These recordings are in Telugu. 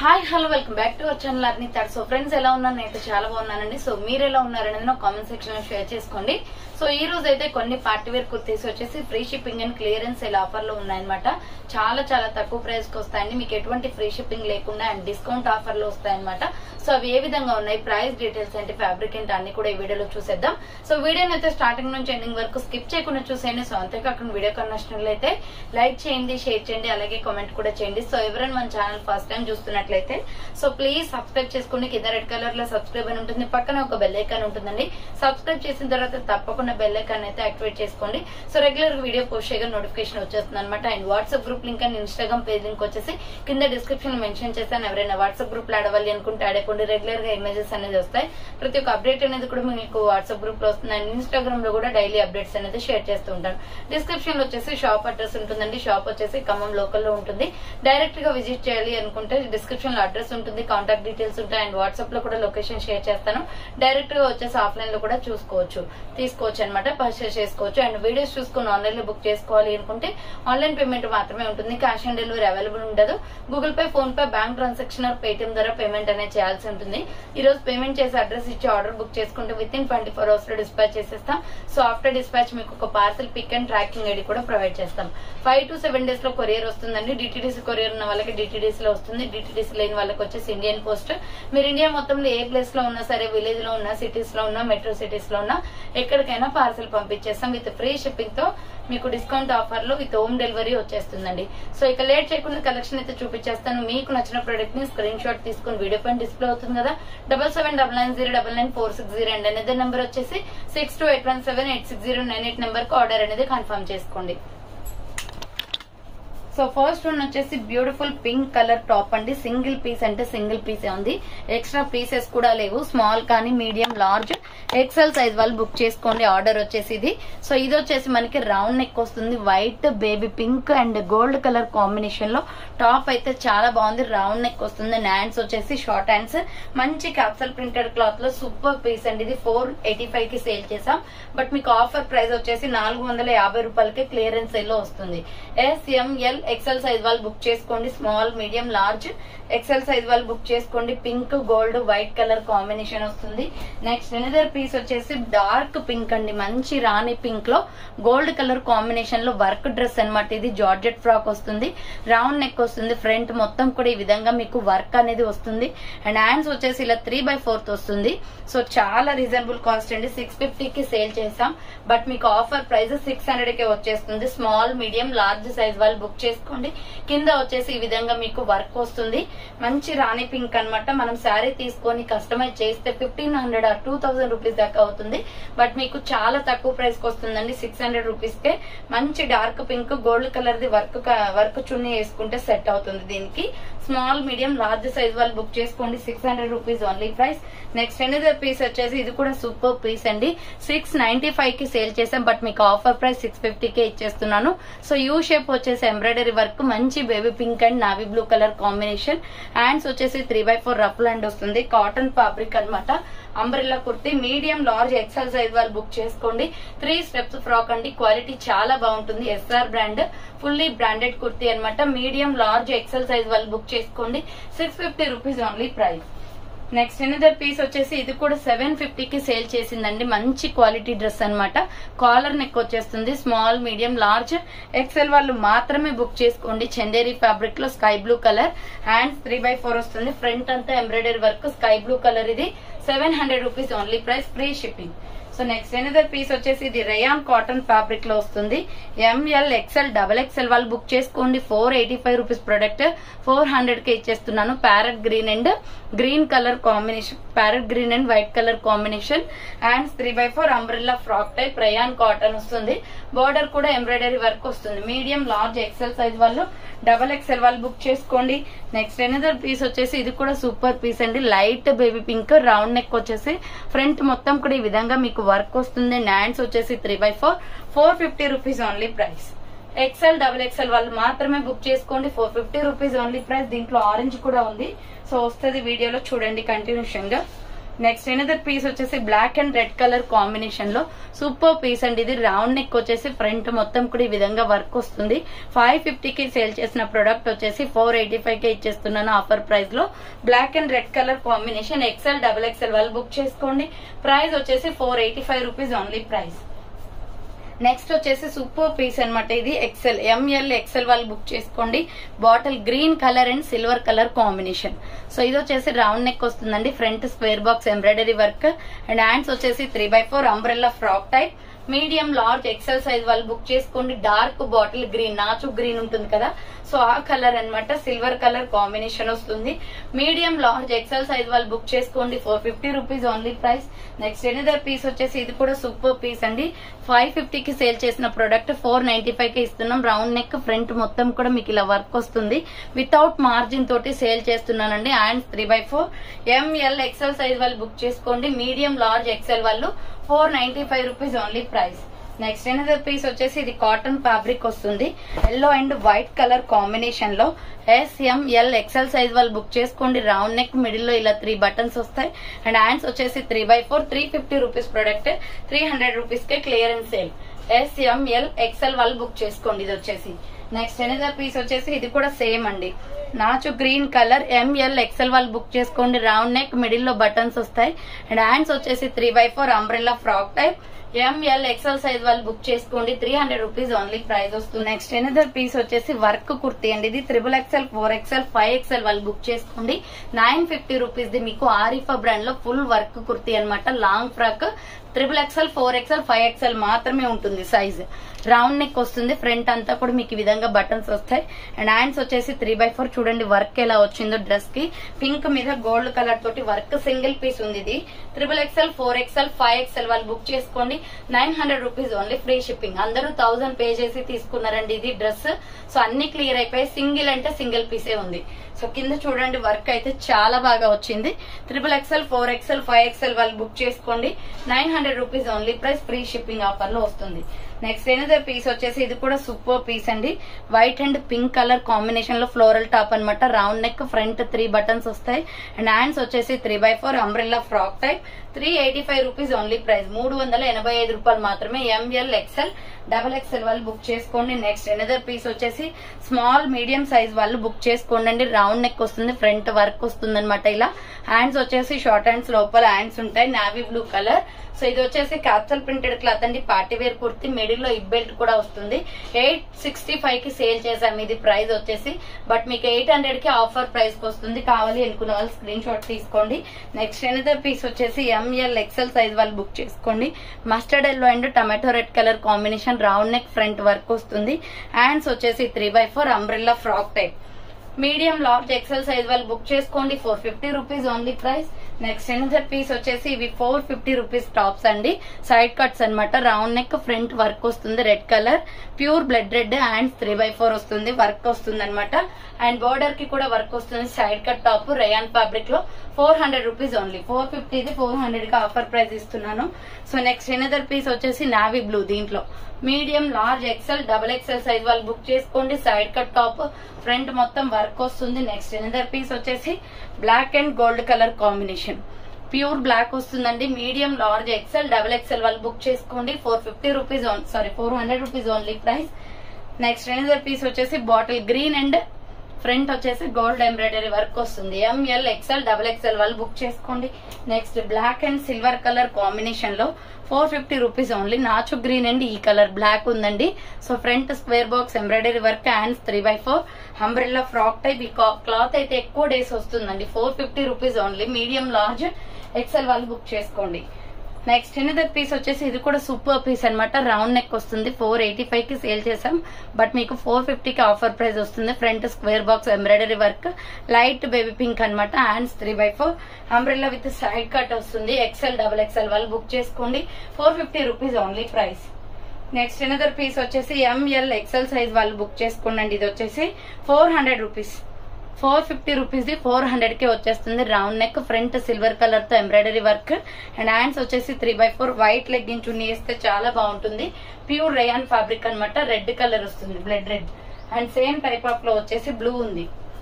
hi hello welcome back to our channel అర్ని థర్డ్ సో ఫ్రెండ్స్ ఎలా ఉన్నాను నేనైతే చాలా బాగున్నానండి సో మీరు ఎలా ఉన్నారనేది నా కామెంట్ సెక్షన్ లో షేర్ చేసుకోండి సో ఈ రోజు అయితే కొన్ని పార్టీ వేర్ కుర్తీస్ వచ్చేసి free shipping and clearance sale offer లో ఉన్నాయన్నమాట చాలా చాలా తక్కువ ప్రైస్ కి వస్తాయండి మీకు ఎటువంటి ఫ్రీ షిప్పింగ్ లేకుండా అండ్ డిస్కౌంట్ ఆఫర్ లో వస్తాయన్నమాట సో అవి ఏ విధంగా ఉన్నాయి ప్రైస్ డీటెయిల్స్ అంటే ఫ్యాబ్రిక్ ఏంటి అన్ని కూడా ఈ వీడియోలో చూసేద్దాం సో వీడియోని అయితే స్టార్టింగ్ నుంచి ఎండింగ్ వరకు స్కిప్ చేయకుండా చూసేయండి సో అంతేకాకుండా వీడియో కన్నచ్చినట్లయితే లైక్ చేయండి షేర్ చేయండి అలాగే కామెంట్ కూడా చేయండి సో ఎవరైనా మన ఛానల్ ఫస్ట్ టైం చూస్తున్నట్లయితే సో ప్లీజ్ సబ్స్క్రైబ్ చేసుకోండి కింద రెడ్ కలర్ లో సబ్స్క్రైబ్ అని ఉంటుంది పక్కన ఒక బెల్ ఐకాన్ ఉంటుందండి సబ్స్క్రైబ్ చేసిన తర్వాత తప్పకుండా బెల్ ఐకాన్ అయితే యాక్టివేట్ చేసుకోండి సో రెగ్యులర్ వీడియో పోస్ట్ చేయగా నోటిఫికేషన్ వచ్చేస్తుంది అనమాట and WhatsApp group link and Instagram page link వచ్చేసి కింద డిస్క్రిప్షన్ లో మెన్షన్ చేశాను ఎవరైనా వాట్సాప్ గ్రూప్ లో ఆడవాలి అనుకుంటే ఆడకుండా రెగ్యులర్ గా ఇమేజెస్ అనేది వస్తాయి ప్రతి ఒక్క అప్డేట్ అనేది కూడా మీకు వాట్సాప్ గ్రూప్ లో వస్తుంది అండ్ ఇన్స్టాగ్రామ్ లో కూడా డైలీ అప్డేట్స్ అనేది షేర్ చేస్తూ ఉంటాను డిస్క్రిప్షన్ లో వచ్చేసి షాప్ అడ్రస్ ఉంటుందండి షాప్ వచ్చేసి ఖమ్మం లోకల్ లో ఉంటుంది డైరెక్ట్ గా విజిట్ చేయాలి అనుకుంటే డిస్క్రిప్షన్ లో అడ్రస్ ఉంటుంది కాంటాక్ట్ డీటెయిల్స్ ఉంటాయి అండ్ వాట్సాప్ లో కూడా లొకేషన్ షేర్ చేస్తాను డైరెక్ట్ గా వచ్చేసి ఆఫ్లైన్ లో కూడా చూసుకోవచ్చు తీసుకోవచ్చు అనమాట పర్చేస్ చేసుకోవచ్చు అండ్ వీడియోస్ చూసుకుని ఆన్లైన్ లో బుక్ చేసుకోవాలి అనుకుంటే ఆన్లైన్ పేమెంట్ మాత్రమే ఉంటుంది క్యాష్ ఆన్ డెలివరీ అవైలబుల్ ఉండదు Google Pay PhonePe bank transaction or Paytm ద్వారా పేమెంట్ అనేది చేయాల్సి ఉంటుంది ఈ రోజు పేమెంట్ చేసి అడ్రస్ ఇచ్చి ఆర్డర్ బుక్ చేసుకుంటే within twenty four hours లో డిస్పాచ్ చేసేస్తాం సో ఆఫ్టర్ డిస్పాచ్ మీకు ఒక parcel pick and tracking ID కూడా ప్రొవైడ్ చేస్తాం ఫైవ్ టు సెవెన్ డేస్ లో కొరియర్ వస్తుందండి డిటిడిసి కొరియర్ ఉన్న వాళ్ళకి డిటిడిసి లో వస్తుంది డిటిడిసి లేని వాళ్ళకి వచ్చేసి ఇండియన్ పోస్ట్ మీరు ఇండియా మొత్తంలో ఏ ప్లేస్ లో ఉన్నా సరే విలేజ్ లో ఉన్నా సిటీస్ లో ఉన్నా మెట్రో సిటీస్ లో ఉన్నా ఎక్కడికైనా పార్సల్ పంపించేస్తాం విత్ ఫ్రీ షిప్పింగ్ తో మీకు డిస్కౌంట్ ఆఫర్ లో విత్ హోమ్ డెలివరీ వచ్చేస్తుందండి సో ఇక లేట్ చేయకుండా కలెక్షన్ అయితే చూపించేస్తాను మీకు నచ్చిన ప్రొడక్ట్ ని స్క్రీన్ షాట్ తీసుకుని వీడియో పైన డిస్ప్లే అవుతుంది కదా double seven double nine zero double nine four six zero and అనేది నెంబర్ వచ్చేసి six two eight one seven eight six zero nine eight number కు ఆర్డర్ అనేది కన్ఫర్మ్ చేసుకోండి సో ఫస్ట్ వన్ వచ్చేసి బ్యూటిఫుల్ పింక్ కలర్ టాప్ అండి సింగిల్ పీస్ అంటే సింగిల్ పీసే ఉంది ఎక్స్ట్రా పీసెస్ కూడా లేవు స్మాల్ కానీ మీడియం లార్జ్ ఎక్సెల్ సైజ్ వాళ్ళు బుక్ చేసుకోండి ఆర్డర్ వచ్చేసి ఇది సో ఇది వచ్చేసి మనకి రౌండ్ నెక్ వస్తుంది white baby pink and gold colour combination లో టాప్ అయితే చాలా బాగుంది రౌండ్ నెక్ వస్తుంది అండ్ హ్యాండ్స్ వచ్చేసి షార్ట్ హ్యాండ్స్ మంచి క్యాప్సల్ ప్రింటెడ్ క్లాత్ లో సూపర్ పీస్ అండి ఇది ఫోర్ ఎయిటీ ఫైవ్ కి సేల్ చేసాం బట్ మీకు ఆఫర్ ప్రైస్ వచ్చేసి నాలుగు వందల యాభై రూపాయలకి క్లియరెన్స్ సేల్ లో వస్తుంది ఎస్ఎంఎల్ ఎక్సెల్ సైజ్ వాళ్ళు బుక్ చేసుకోండి small medium large XL size వాళ్ళు బుక్ చేసుకోండి pink gold white colour combination వస్తుంది నెక్స్ట్ ఎనదర్ పీస్ వచ్చేసి డార్క్ పింక్ అండి మంచి రాణి పింక్ లో గోల్డ్ కలర్ కాంబినేషన్ లో వర్క్ డ్రెస్ అన్నమాట ఇది జార్జెట్ ఫ్రాక్ వస్తుంది రౌండ్ నెక్ వస్తుంది ఫ్రంట్ మొత్తం కూడా ఈ విధంగా మీకు వర్క్ అనేది వస్తుంది అండ్ హ్యాండ్స్ వచ్చేసి ఇలా త్రీ బై ఫోర్త్ వస్తుంది సో చాలా రీజనబుల్ కాస్ట్ అండి సిక్స్ కి సేల్ చేసాం బట్ మీకు ఆఫర్ ప్రైస్ సిక్స్ హండ్రెడ్ కే వచ్చేస్తుంది స్మాల్ మీడియం లార్జ్ సైజ్ వాళ్ళు బుక్ చేసుకోండి కింద వచ్చేసి ఈ విధంగా మీకు వర్క్ వస్తుంది మంచి రాణి పింక్ అన్నమాట మనం శారీ తీసుకొని కస్టమైజ్ చేస్తే fifteen hundred or two thousand rupees దాకా అవుతుంది బట్ మీకు చాలా తక్కువ ప్రైస్ కి వస్తుందండి సిక్స్ హండ్రెడ్ రూపీస్ కే మంచి డార్క్ పింక్ గోల్డ్ కలర్ ది వర్క్ వర్క్ చున్నీ వేసుకుంటే సెట్ అవుతుంది దీనికి స్మాల్ మీడియం లార్జ్ సైజ్ వాళ్ళు బుక్ చేసుకోండి six hundred rupees only price next another piece వచ్చేసి ఇది కూడా సూపర్ పీస్ అండి సిక్స్ నైన్టీ ఫైవ్ కి సేల్ చేసాం బట్ మీకు ఆఫర్ ప్రైస్ సిక్స్ ఫిఫ్టీ కే ఇచ్చేస్తున్నాను సో యూ షేప్ వచ్చేసి ఎంబ్రాయిడరీ వర్క్ మంచి baby pink and navy blue colour combination hands వచ్చేసి three by four rough and వస్తుంది కాటన్ ఫ్యాబ్రిక్ అన్నమాట umbrella kurti medium large XL size వాళ్ళు బుక్ చేసుకోండి త్రీ స్టెప్స్ ఫ్రాక్ అండి క్వాలిటీ చాలా బాగుంటుంది SR brand fully branded kurti అన్నమాట మీడియం లార్జ్ ఎక్సెల్ సైజ్ వాళ్ళు బుక్ చేసుకోండి six fifty rupees only price next another piece వచ్చేసి ఇది కూడా సెవెన్ కి సేల్ చేసిందండి మంచి క్వాలిటీ డ్రెస్ అన్నమాట కాలర్ నెక్ వచ్చేస్తుంది స్మాల్ మీడియం లార్జ్ ఎక్సెల్ వాళ్ళు మాత్రమే బుక్ చేసుకోండి చందేరి ఫ్యాబ్రిక్ లో sky blue colour hands three by four వస్తుంది ఫ్రంట్ అంతా embroidery work sky blue colour ఇది seven hundred rupees only price free shipping so next another piece వచ్చేసి ఇది రేయాన్ కాటన్ ఫ్యాబ్రిక్ లో వస్తుంది ఎంఎల్ ఎక్స్ఎల్ డబల్ ఎక్స్ఎల్ వాళ్ళు బుక్ చేసుకోండి four eighty five rupees product four hundred కి ఇచ్చేస్తున్నాను parrot green and green colour combination parrot green and white colour combination hands three by four umbrella frock type rayon cotton వస్తుంది బోర్డర్ కూడా ఎంబ్రాయిడరీ వర్క్ వస్తుంది మీడియం లార్జ్ ఎక్సెల్ సైజ్ వాళ్ళు డబల్ ఎక్సెల్ వాళ్ళు బుక్ చేసుకోండి నెక్స్ట్ ఎనదర్ పీస్ వచ్చేసి ఇది కూడా సూపర్ పీస్ అండి light baby pink round neck వచ్చేసి ఫ్రంట్ మొత్తం కూడా ఈ విధంగా మీకు వర్క్ వస్తుంది హ్యాండ్స్ వచ్చేసి three by four four fifty rupees only price XL double XL వాళ్ళు మాత్రమే బుక్ చేసుకోండి four fifty rupees only price దీంట్లో ఆరెంజ్ కూడా ఉంది సో వస్తుంది వీడియోలో చూడండి కంటిన్యూషన్ గా నెక్స్ట్ ఎనదర్ పీస్ వచ్చేసి black and red colour combination లో సూపర్ పీస్ అండి ఇది రౌండ్ నెక్ వచ్చేసి ఫ్రంట్ మొత్తం కూడా ఈ విధంగా వర్క్ వస్తుంది ఫైవ్ ఫిఫ్టీకి సేల్ చేసిన ప్రొడక్ట్ వచ్చేసి ఫోర్ ఎయిటీ ఫైవ్ కి ఇచ్చేస్తున్నాను ఆఫర్ ప్రైస్ లో black and red colour combination XL double XL వాళ్ళు బుక్ చేసుకోండి ప్రైస్ వచ్చేసి four eighty five rupees only price next వచ్చేసి సూపర్ పీస్ అన్నమాట ఇది ఎక్సెల్ ఎంఎల్ ఎక్సెల్ వాళ్ళు బుక్ చేసుకోండి bottle green colour and silver colour combination so ఇది వచ్చేసి రౌండ్ నెక్ వస్తుందండి front square box embroidery work and hands వచ్చేసి three by four umbrella frock type medium large XL size వాళ్ళు బుక్ చేసుకోండి డార్క్ బాటిల్ గ్రీన్ నాచు గ్రీన్ ఉంటుంది కదా సో ఆ కలర్ అన్నమాట సిల్వర్ కలర్ కాంబినేషన్ వస్తుంది మీడియం లార్జ్ ఎక్సెల్ సైజ్ వాళ్ళు బుక్ చేసుకోండి four fifty rupees only price next another piece వచ్చేసి ఇది కూడా సూపర్ పీస్ అండి ఫైవ్ ఫిఫ్టీకి సేల్ చేసిన ప్రోడక్ట్ ఫోర్ నైన్టీ ఫైవ్ కి ఇస్తున్నాం రౌండ్ నెక్ ఫ్రంట్ మొత్తం కూడా మీకు ఇలా వర్క్ వస్తుంది వితౌట్ మార్జిన్ తోటి సేల్ చేస్తున్నానండి and three by four ML XL size వాళ్ళు బుక్ చేసుకోండి మీడియం లార్జ్ ఎక్సెల్ వాళ్ళు four ninety five rupees only price next another piece వచ్చేసి ఇది కాటన్ ఫ్యాబ్రిక్ వస్తుంది yellow and white colour combination లో ఎస్ఎంఎల్ ఎక్సెల్ సైజ్ వాళ్ళు బుక్ చేసుకోండి రౌండ్ నెక్ మిడిల్ లో ఇలా త్రీ బటన్స్ వస్తాయి అండ్ హ్యాండ్స్ వచ్చేసి three by four three fifty rupees product three hundred rupees K clearance sale SML XL వాళ్ళు బుక్ చేసుకోండి ఇది వచ్చేసి నెక్స్ట్ ఎనదర్ పీస్ వచ్చేసి ఇది కూడా సేమ్ అండి నాచు గ్రీన్ కలర్ ఎంఎల్ ఎక్సెల్ వాళ్ళు బుక్ చేసుకోండి రౌండ్ నెక్ మిడిల్ లో బటన్స్ వస్తాయి అండ్ హ్యాండ్స్ వచ్చేసి three by four umbrella frock type ML XL size వాళ్ళు బుక్ చేసుకోండి three hundred rupees only price వస్తుంది నెక్స్ట్ ఎనదర్ పీస్ వచ్చేసి వర్క్ కుర్తీ అండి ఇది triple XL four XL five XL వాళ్ళు బుక్ చేసుకోండి నైన్ ఫిఫ్టీ రూపీస్ ది మీకు ఆరిఫా బ్రాండ్ లో ఫుల్ వర్క్ కుర్తీ అన్నమాట long frock triple XL four XL five XL మాత్రమే ఉంటుంది సైజ్ రౌండ్ నెక్ వస్తుంది ఫ్రంట్ అంతా కూడా మీకు ఈ విధంగా బటన్స్ వస్తాయి అండ్ హ్యాండ్స్ వచ్చేసి త్రీ బై ఫోర్ చూడండి వర్క్ ఎలా వచ్చిందో డ్రెస్ కి పింక్ మీద గోల్డ్ కలర్ తోటి వర్క్ సింగిల్ పీస్ ఉంది ఇది triple XL four XL five XL వాళ్ళు బుక్ చేసుకోండి nine hundred rupees only free shipping అందరూ థౌసండ్ పే చేసి తీసుకున్నారండి ఇది డ్రెస్ సో అన్ని క్లియర్ అయిపోయి సింగిల్ అంటే సింగిల్ పీసే ఉంది సో కింద చూడండి వర్క్ అయితే చాలా బాగా వచ్చింది triple XL four XL five XL వాళ్ళు బుక్ చేసుకోండి nine hundred rupees only price free shipping offer లో వస్తుంది నెక్స్ట్ ఎనదర్ పీస్ వచ్చేసి ఇది కూడా సూపర్ పీస్ అండి white and pink colour combination లో ఫ్లోరల్ టాప్ అన్నమాట round neck front three buttons వస్తాయి అండ్ హ్యాండ్స్ వచ్చేసి three by four umbrella frock type three eighty five rupees only price మూడు వందల ఎనభై ఐదు రూపాయలు మాత్రమే ఎంఎల్ ఎక్సెల్ డబల్ ఎక్సెల్ వాళ్ళు బుక్ చేసుకోండి నెక్స్ట్ ఎనదర్ పీస్ వచ్చేసి స్మాల్ మీడియం సైజ్ వాళ్ళు బుక్ చేసుకోండి అండి రౌండ్ నెక్ వస్తుంది ఫ్రంట్ వర్క్ వస్తుంది అనమాట ఇలా హ్యాండ్స్ వచ్చేసి షార్ట్ హ్యాండ్స్ లోపల హ్యాండ్స్ ఉంటాయి నావీ బ్లూ కలర్ సో ఇది వచ్చేసి క్యాప్సల్ ప్రింటెడ్ క్లాత్ అండి పార్టీ వేర్ కుర్తి మిడిల్ లో ఇబ్ బెల్ట్ కూడా వస్తుంది ఎయిట్ సిక్స్టీ ఫైవ్ కి సేల్ చేసాం ఇది ప్రైస్ వచ్చేసి బట్ మీకు ఎయిట్ హండ్రెడ్ కి ఆఫర్ ప్రైస్ కి వస్తుంది కావాలి అనుకున్న వాళ్ళు స్క్రీన్ షాట్ తీసుకోండి నెక్స్ట్ ఎనదర్ పీస్ వచ్చేసి ఎంఎల్ ఎక్సెల్ సైజ్ వాళ్ళు బుక్ చేసుకోండి mustard yellow and tomato red colour combination round neck front work వస్తుంది హ్యాండ్స్ వచ్చేసి three by four umbrella frock type medium large XL size వాళ్ళు బుక్ చేసుకోండి four fifty rupees only price next another piece వచ్చేసి ఇవి ఫోర్ ఫిఫ్టీ రూపీస్ టాప్స్ అండి సైడ్ కట్స్ అన్నమాట రౌండ్ నెక్ ఫ్రంట్ వర్క్ వస్తుంది red colour pure blood red hands three by four వస్తుంది వర్క్ వస్తుంది అనమాట అండ్ బోర్డర్ కి కూడా వర్క్ వస్తుంది side cut top rayon fabric లో four hundred rupees only four ఫిఫ్టీది ఫోర్ హండ్రెడ్ కి ఆఫర్ ప్రైస్ ఇస్తున్నాను సో నెక్స్ట్ ఎనదర్ పీస్ వచ్చేసి నావీ బ్లూ దీంట్లో medium large XL double XL size వాళ్ళు బుక్ చేసుకోండి సైడ్ కట్ టాప్ ఫ్రంట్ మొత్తం వర్క్ వస్తుంది నెక్స్ట్ ఎనదర్ పీస్ వచ్చేసి black and gold colour combination pure black వస్తుందండి medium large XL double XL వాళ్ళు బుక్ చేసుకోండి four fifty rupees sorry four hundred rupees only price next another piece వచ్చేసి బాటిల్ గ్రీన్ అండ్ ఫ్రంట్ వచ్చేసి గోల్డ్ ఎంబ్రాయిడరీ వర్క్ వస్తుంది ఎంఎల్ ఎక్సెల్ డబల్ ఎక్సెల్ వాళ్ళు బుక్ చేసుకోండి next black and silver colour combination లో ఫోర్ ఫిఫ్టీ రూపీస్ ఓన్లీ నాచు గ్రీన్ అండ్ ఈ కలర్ బ్లాక్ ఉందండి so front square box embroidery work hands three by four umbrella frock type ఈ క్లాత్ అయితే ఎక్కువ డేస్ వస్తుందండి four fifty rupees only medium large XL వాళ్ళు బుక్ చేసుకోండి నెక్స్ట్ ఎనదర్ పీస్ వచ్చేసి ఇది కూడా సూపర్ పీస్ అన్నమాట రౌండ్ నెక్ వస్తుంది ఫోర్ ఎయిటీ ఫైవ్ కి సేల్ చేసాం బట్ మీకు ఫోర్ ఫిఫ్టీ కి ఆఫర్ ప్రైస్ వస్తుంది front square box embroidery work light baby pink అన్నమాట hands three by four umbrella with side cut వస్తుంది ఎక్సెల్ డబల్ ఎక్సెల్ వాళ్ళు బుక్ చేసుకోండి four fifty rupees only price next another piece వచ్చేసి ఎంఎల్ ఎక్సెల్ సైజ్ వాళ్ళు బుక్ చేసుకోండి ఇది వచ్చేసి four hundred rupees four fifty rupees ది ఫోర్ హండ్రెడ్ కి వచ్చేస్తుంది round neck front silver colour తో ఎంబ్రాయిడరీ వర్క్ అండ్ హ్యాండ్స్ వచ్చేసి three by four white legging chunni వేస్తే చాలా బాగుంటుంది ప్యూర్ రేయాన్ ఫ్యాబ్రిక్ అన్నమాట రెడ్ కలర్ వస్తుంది blood red and same type of లో వచ్చేసి బ్లూ ఉంది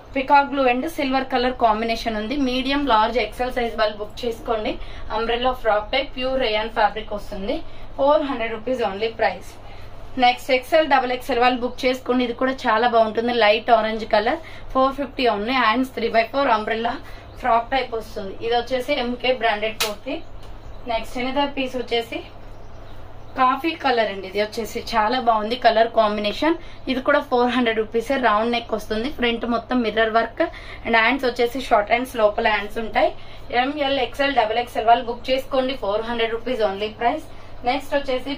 peacock blue and silver colour combination ఉంది మీడియం లార్జ్ ఎక్సెల్ సైజ్ వాళ్ళు బుక్ చేసుకోండి umbrella frock type pure rayon fabric వస్తుంది four hundred rupees only price next XL double XL వాళ్ళు బుక్ చేసుకోండి ఇది కూడా చాలా బాగుంటుంది light orange colour four fifty only hands three by four umbrella frock type వస్తుంది ఇది వచ్చేసి MK branded kurti next another piece వచ్చేసి కాఫీ కలర్ అండి ఇది వచ్చేసి చాలా బాగుంది కలర్ కాంబినేషన్ ఇది కూడా four hundred rupees round neck వస్తుంది ఫ్రంట్ మొత్తం మిర్రర్ వర్క్ అండ్ హ్యాండ్స్ వచ్చేసి షార్ట్ హ్యాండ్స్ లోపల హ్యాండ్స్ ఉంటాయి ఎంఎల్ ఎక్స్ఎల్ డబల్ ఎక్స్ఎల్ వాళ్ళు బుక్ చేసుకోండి four hundred rupees only price next వచ్చేసి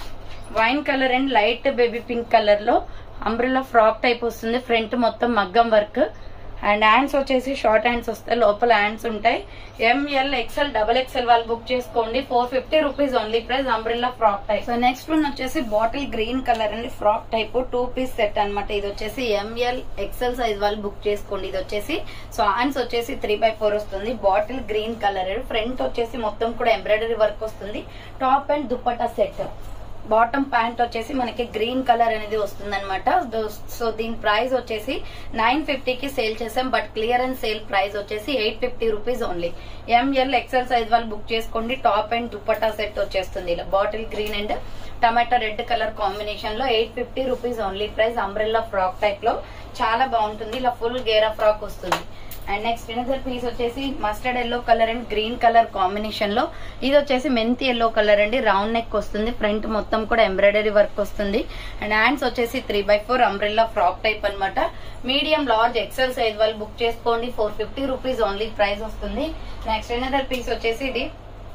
wine colour and light baby pink colour లో అంబ్రిల్లా ఫ్రాక్ టైప్ వస్తుంది ఫ్రంట్ మొత్తం మగ్గం వర్క్ అండ్ హ్యాండ్స్ వచ్చేసి షార్ట్ హ్యాండ్స్ వస్తాయి లోపల హ్యాండ్స్ ఉంటాయి ఎంఎల్ ఎక్స్ఎల్ డబల్ ఎక్స్ఎల్ వాళ్ళు బుక్ చేసుకోండి four fifty rupees only price umbrella frock type so next one వచ్చేసి బాటిల్ గ్రీన్ కలర్ అండి frock type two piece set అన్నమాట ఇది వచ్చేసి ఎంఎల్ ఎక్స్ఎల్ సైజ్ వాళ్ళు బుక్ చేసుకోండి ఇది వచ్చేసి సో హ్యాండ్స్ వచ్చేసి త్రీ బై ఫోర్ వస్తుంది బాటిల్ గ్రీన్ కలర్ ఫ్రంట్ వచ్చేసి మొత్తం కూడా ఎంబ్రాయిడరీ వర్క్ వస్తుంది top and dupatta set bottom pant వచ్చేసి మనకి గ్రీన్ కలర్ అనేది వస్తుంది అనమాట సో దీని ప్రైస్ వచ్చేసి నైన్ కి సేల్ చేసాం బట్ క్లియరెన్స్ సేల్ ప్రైస్ వచ్చేసి eight fifty rupees only ML XL size వాళ్ళు బుక్ చేసుకోండి టాప్ అండ్ దుప్పటా సెట్ వచ్చేస్తుంది ఇలా bottle green and tomato red colour combination లో eight fifty rupees only price umbrella frock type లో చాలా బాగుంటుంది ఇలా ఫుల్ గేరా ఫ్రాక్ వస్తుంది అండ్ నెక్స్ట్ ఎనదర్ పీస్ వచ్చేసి mustard yellow colour and green colour combination లో ఇది వచ్చేసి మెంతి ఎల్లో కలర్ అండి రౌండ్ నెక్ వస్తుంది ఫ్రంట్ మొత్తం కూడా ఎంబ్రాయిడరీ వర్క్ వస్తుంది అండ్ హ్యాండ్స్ వచ్చేసి three by four umbrella frock type అన్నమాట మీడియం లార్జ్ ఎక్సెల్ సైజ్ వాళ్ళు బుక్ చేసుకోండి four fifty rupees only price వస్తుంది నెక్స్ట్ ఎనదర్ పీస్ వచ్చేసి ఇది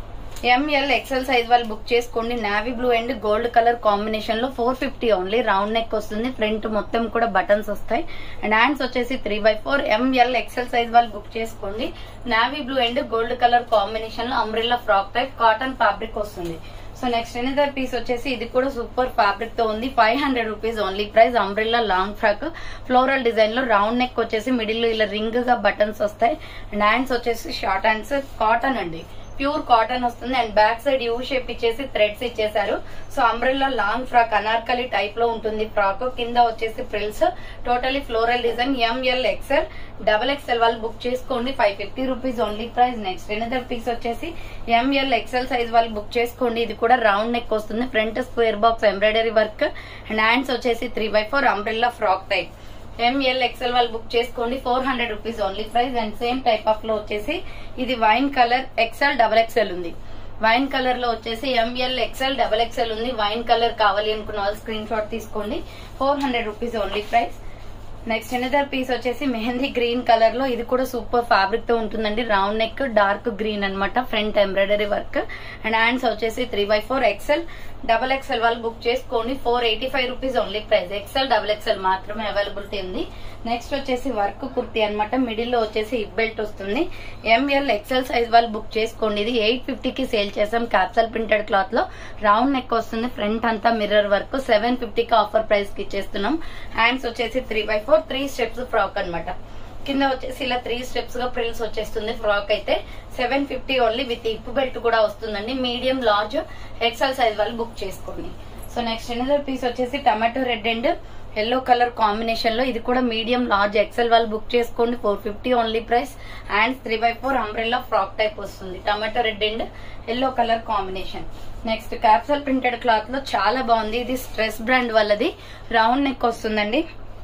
ఎంఎల్ ఎక్సెల్ సైజ్ వాళ్ళు బుక్ చేసుకోండి navy blue and gold colour combination లో four fifty only round neck వస్తుంది ఫ్రంట్ మొత్తం కూడా బటన్స్ వస్తాయి అండ్ హ్యాండ్స్ వచ్చేసి three by four ML XL size వాళ్ళు బుక్ చేసుకోండి navy blue and gold colour combination లో umbrella frock type cotton fabric వస్తుంది సో నెక్స్ట్ ఎనదర్ పీస్ వచ్చేసి ఇది కూడా సూపర్ ఫ్యాబ్రిక్ తో ఉంది five hundred rupees only price umbrella long frock floral design లో రౌండ్ నెక్ వచ్చేసి మిడిల్ లో ఇలా రింగ్ గా బటన్స్ వస్తాయి అండ్ హ్యాండ్స్ వచ్చేసి షార్ట్ హ్యాండ్స్ కాటన్ అండి ప్యూర్ కాటన్ వస్తుంది and back side U shape ఇచ్చేసి థ్రెడ్స్ ఇచ్చేసారు so umbrella long frock anarkali type లో ఉంటుంది ఫ్రాక్ కింద వచ్చేసి frills totally floral design ML XL double XL వాళ్ళు బుక్ చేసుకోండి five fifty rupees only price next another piece వచ్చేసి ఎంఎల్ ఎక్స్ఎల్ సైజ్ వాళ్ళు బుక్ చేసుకోండి ఇది కూడా రౌండ్ నెక్ వస్తుంది front square box embroidery work and hands వచ్చేసి three by four umbrella frock type ML XL వాళ్ళు బుక్ చేసుకోండి four hundred rupees only price and same type of లో వచ్చేసి ఇది wine colour XL double XL ఉంది వైన్ కలర్ లో వచ్చేసి ఎంఎల్ ఎక్సెల్ డబల్ ఎక్సెల్ ఉంది వైన్ కలర్ కావాలి అనుకున్న వాళ్ళు స్క్రీన్ షాట్ తీసుకోండి four hundred rupees only price next another piece వచ్చేసి మెహందీ గ్రీన్ కలర్ లో ఇది కూడా సూపర్ ఫ్యాబ్రిక్ తో ఉంటుందండి రౌండ్ నెక్ డార్క్ గ్రీన్ అన్నమాట front embroidery work and hands వచ్చేసి three by four XL double XL వాళ్ళు బుక్ చేసుకోండి four eighty five rupees only price XL double XL మాత్రమే అవైలబిలిటీ ఉంది నెక్స్ట్ వచ్చేసి వర్క్ కుర్తీ అనమాట మిడిల్ లో వచ్చేసి హిప్ బెల్ట్ వస్తుంది ఎంఎల్ ఎక్సెల్ సైజ్ వాళ్ళు బుక్ చేసుకోండి ఇది ఎయిట్ ఫిఫ్టీకి సేల్ చేసాం క్యాప్సల్ ప్రింటెడ్ క్లాత్ లో రౌండ్ నెక్ వస్తుంది ఫ్రంట్ అంతా మిర్రర్ వర్క్ సెవెన్ ఫిఫ్టీకి ఆఫర్ ప్రైస్ కి ఇచ్చేస్తున్నాం హ్యాండ్స్ వచ్చేసి three by four three steps frock అన్నమాట కింద వచ్చేసి ఇలా త్రీ స్టెప్స్ గా ప్రిల్స్ వచ్చేస్తుంది ఫ్రాక్ అయితే seven fifty only with hip belt కూడా వస్తుందండి మీడియం లార్జ్ ఎక్సెల్ సైజ్ వాళ్ళు బుక్ చేసుకోండి సో నెక్స్ట్ ఎనదర్ పీస్ వచ్చేసి tomato red and yellow colour combination లో ఇది కూడా మీడియం లార్జ్ ఎక్సెల్ వాళ్ళు బుక్ చేసుకోండి four fifty only price and three by four umbrella frock type వస్తుంది tomato red and yellow colour combination next capsule printed cloth లో చాలా బాగుంది ఇది స్ట్రెస్ బ్రాండ్ వాళ్ళది రౌండ్ నెక్ వస్తుందండి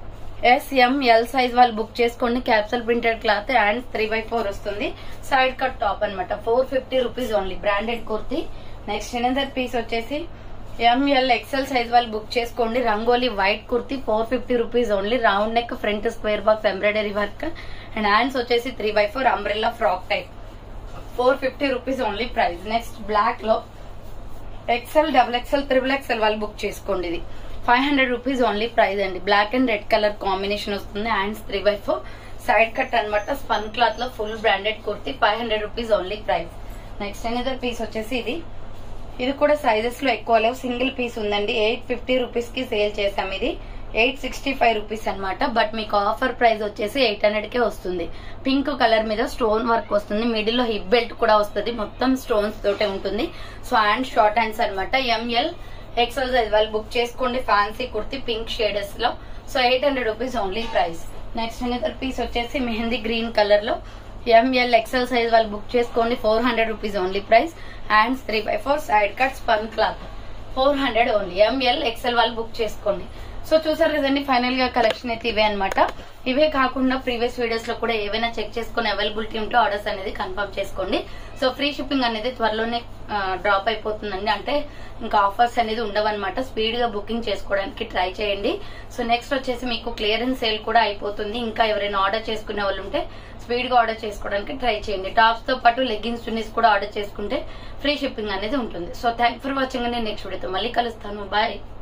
ఎస్ఎంఎల్ సైజ్ వాళ్ళు బుక్ చేసుకోండి capsule printed cloth and three by four వస్తుంది సైడ్ కట్ టాప్ అనమాట four fifty rupees only branded kurti next another piece వచ్చేసి ఎంఎల్ ఎక్సెల్ సైజ్ వాళ్ళు బుక్ చేసుకోండి Rangoli white kurti four fifty rupees only round neck front square box embroidery work and hands వచ్చేసి three by four umbrella frock type four fifty rupees only price next black లో XL double XL triple XL వాళ్ళు బుక్ చేసుకోండి ఇది five hundred rupees only price అండి black and red colour combination వస్తుంది hands three by four side cut అనమాట స్పన్ క్లాత్ లో full branded kurti five hundred rupees only price next another piece వచ్చేసి ఇది ఇది కూడా సైజెస్ లో ఎక్కువ లేవు సింగిల్ పీస్ ఉందండి ఎయిట్ ఫిఫ్టీ రూపీస్ కి సేల్ చేసాం ఇది ఎయిట్ సిక్స్టీ ఫైవ్ రూపీస్ అనమాట బట్ మీకు ఆఫర్ ప్రైస్ వచ్చేసి ఎయిట్ హండ్రెడ్ కే వస్తుంది పింక్ కలర్ మీద స్టోన్ వర్క్ వస్తుంది మిడిల్ లో హిప్ బెల్ట్ కూడా వస్తుంది మొత్తం స్టోన్స్ తోటే ఉంటుంది సో హ్యాండ్ షార్ట్ హ్యాండ్స్ అనమాట ఎంఎల్ ఎక్సెల్ సైజ్ వాళ్ళు బుక్ చేసుకోండి ఫ్యాన్సీ కుర్తి పింక్ షేడర్స్ లో so eight hundred rupees only price next another piece వచ్చేసి మెహందీ గ్రీన్ కలర్ లో ఎంఎల్ ఎక్సెల్ సైజ్ వాళ్ళు బుక్ చేసుకోండి four hundred rupees only price hands three by four side cut spun cloth four hundred only ML XL వాళ్ళు బుక్ చేసుకోండి సో చూసారు కదండి ఫైనల్ గా కలెక్షన్ అయితే ఇవే అన్నమాట ఇవే కాకుండా ప్రీవియస్ వీడియోస్ లో కూడా ఏవైనా చెక్ చేసుకుని అవైలబిలిటీ ఉంటే ఆర్డర్స్ అనేది కన్ఫర్మ్ చేసుకోండి సో ఫ్రీ షిప్పింగ్ అనేది త్వరలోనే డ్రాప్ అయిపోతుందండి అంటే ఇంకా ఆఫర్స్ అనేది ఉండవన్నమాట స్పీడ్ గా బుకింగ్ చేసుకోవడానికి ట్రై చేయండి సో నెక్స్ట్ వచ్చేసి మీకు క్లియరెన్స్ సేల్ కూడా అయిపోతుంది ఇంకా ఎవరైనా ఆర్డర్ చేసుకునే వాళ్ళు ఉంటే స్పీడ్ గా ఆర్డర్ చేసుకోవడానికి ట్రై చేయండి టాప్స్ తో పాటు లెగ్గిన్స్ చున్నీస్ కూడా ఆర్డర్ చేసుకుంటే ఫ్రీ షిప్పింగ్ అనేది ఉంటుంది సో థ్యాంక్ ఫర్ వాచింగ్ అండి నెక్స్ట్ వీడియోతో మళ్ళీ కలుస్తాను బాయ్